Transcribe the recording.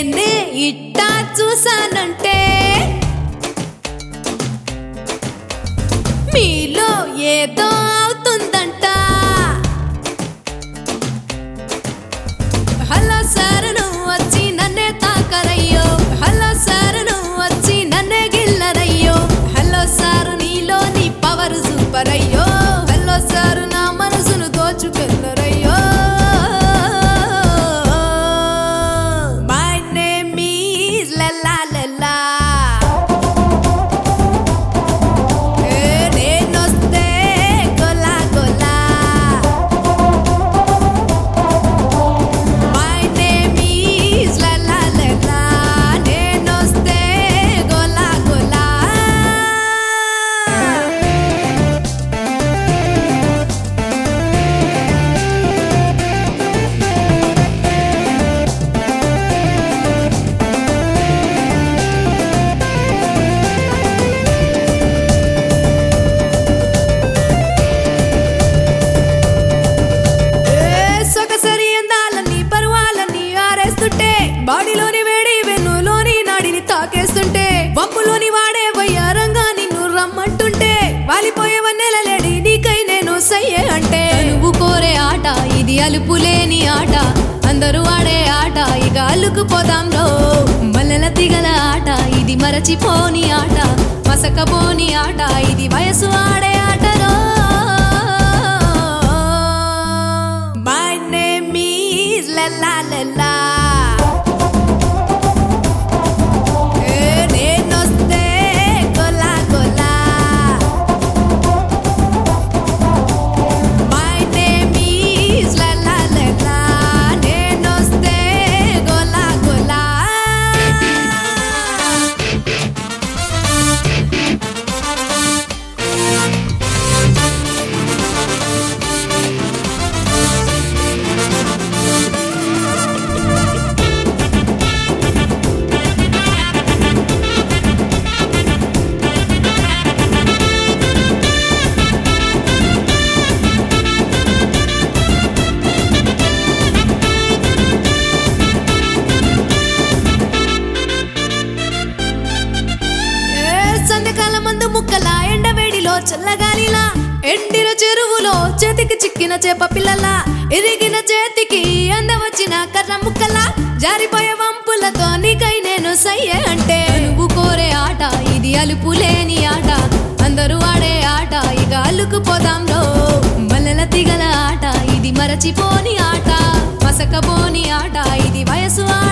నేనే ఇట్టా చూసానంటే మీలో ఏదో అవుతుందంట హలో సార్ నువ్వు వచ్చి నన్నే తాకరయ్యో హలో సార్ నువ్వు వచ్చి నన్నే గిల్లరయ్యో హలో సార్ నీలో నీ పవర్ సూపర్ అయ్యో హలో సార్ నా మనసును దోచుకెళ్ళరయ్యో మై నేమ్ ఈజ్ లల్లా లల్లా ఏ నేనొస్తే గొలా గొలా మై నేమ్ ఈజ్ లల్లా లల్లా నేనొస్తే గొలా గొలా ఏ సొగసరి అందాలని పరువాలని ఆరేస్తుంటే బాడీలోని వేడి వెన్నులోని నాడిని తాకేస్తుంటే వంపులోని వాడే వయ్యారంగా నిన్ను రమ్మంటుంటే వాలిపోయే వన్నెలలేడి నీకై నేను సయ్యే అంటే నువ్వు కోరే ఆట ఇది అలుపులేని ఆట అందరూ ఆడే ఆట ఇక అల్లుకుపోదాంలో మల్లెల తిగల ఆట ఇది మరచిపోని ఆట మసకపోని ఆట ఇది వయసు ఆడే ఆటలో My name is La La La La. ఏ నేనొస్తే గొలా గొలా. My name is La La La La. నేనొస్తే గొలా గొలా. ఏ సందకాల మందు ముక్కల ఎండవేడిలో చల్లగాలిలా ఎండిన చెరువులో చేతికి చిక్కిన చేప పిల్లల ఎదిగిన చేతికి అందవచ్చిన కర్ర ముక్కల జారిపోయే వంపులతో నీకై నేను సయ్యే అంటే నువ్వు కోరే ఆట ఇది అలుపు లేని ఆట అందరూ ఆడే ఆట ఇక అల్లుకుపోదాంలో మల్లెల తిగల ఆట ఇది మరచిపోని ఆట మసకపోని ఆట ఇది వయసు ఆట